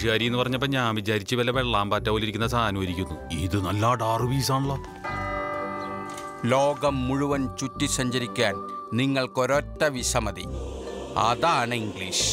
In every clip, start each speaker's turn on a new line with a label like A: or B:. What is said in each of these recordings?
A: ഇംഗ്ലീഷുകാരി എന്ന് പറഞ്ഞപ്പോ ഞാൻ വിചാരിച്ച് വല്ല വെള്ളാൻ പാറ്റ പോലെ ഇരിക്കുന്ന സാധനം ഇരിക്കുന്നു ഇത് നല്ല ഡാർവീസ് ആണല്ലോ
B: ലോകം മുഴുവൻ ചുറ്റി സഞ്ചരിക്കാൻ നിങ്ങൾക്കൊരൊറ്റ വിസമതി അതാണ് ഇംഗ്ലീഷ്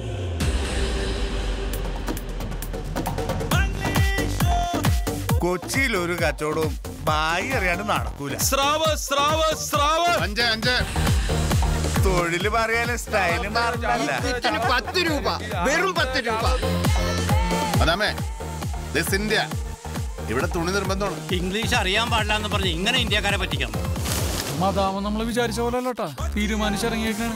C: കൊച്ചിയിൽ ഒരു കച്ചവടവും ബായി അറിയാണ്ട് നടക്കൂല
A: സ്രാവ് സ്രാവ് സ്രാവ്
D: അഞ്ച് അഞ്ച്
C: തൊഴില് പറയാനും സ്റ്റൈല് മാറില്ല
D: ഇതിന് പത്ത് രൂപ വെറും പത്ത് രൂപ അതാമേ ദിസ് ഇന്ത്യ ഇവിടെ തുണി നിർബന്ധമാണ്
E: ഇംഗ്ലീഷ് അറിയാൻ പാടില്ല എന്ന് പറഞ്ഞ് ഇങ്ങനെ ഇന്ത്യക്കാരെ പറ്റിക്കാം
F: മതാമ നമ്മൾ വിചാരിച്ച പോലെ അല്ലോട്ടാ തീരുമാനിച്ചിറങ്ങിയേക്കാണ്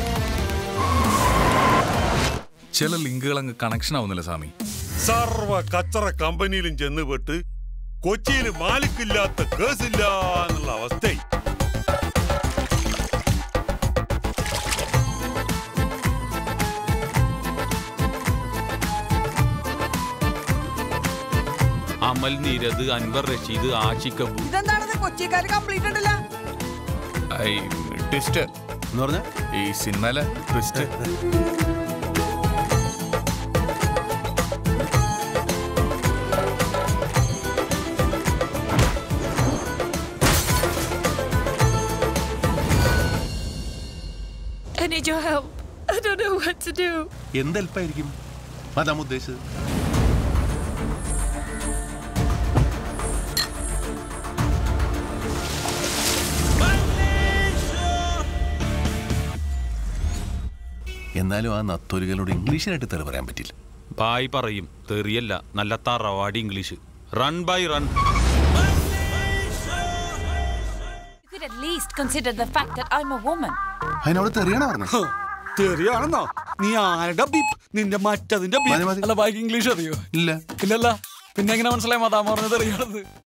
G: ചില ലിങ്കുകൾ അങ്ങ് കണക്ഷൻ ആവുന്നില്ല സ്വാമി
H: സർവ കച്ചറ കമ്പനിയിലും ചെന്നുപെട്ട് കൊച്ചിയിൽ മാലിക്കില്ലാത്ത കേസില്ല എന്നുള്ള അവസ്ഥയായി
A: അമൽ നീരദ് അൻവർ റഷീദ് ആഷിഖ് കപൂർ
I: ഇതെന്താണത് കൊച്ചിക്കാര് കംപ്ലീറ്റ് ഉണ്ടല്ലോ
G: ഐ ട്വിസ്റ്റ്
D: എന്ന് പറഞ്ഞ
G: ഈ സിനിമയിലെ twist
J: I need your help. I don't know what to do.
D: എന്ത് എൽപ്പായിരിക്കും അതാ ഉദ്ദേശിച്ചത് എന്നാലും ആ നത്തൊലികളോട് ഇംഗ്ലീഷിനായിട്ട് തെറി പറയാൻ പറ്റില്ല
A: ബായ് പറയും തെറിയല്ല നല്ല തറവാടി English run by run
J: You could at least consider the fact that I'm a woman.
D: അതിനോട് തെറിയാണോ പറഞ്ഞത്
F: തെറിയാണെന്നോ നീ ആരുടെ ബീപ്പ് നിന്റെ മറ്റതിന്റെ
D: മതി, മതി.
F: അല്ല ബാക്കി ഇംഗ്ലീഷ് അറിയോ
D: ഇല്ല
F: ഇല്ലല്ല പിന്നെ എങ്ങനെ മനസ്സിലായി മതാമ പറഞ്ഞത് അറിയണത്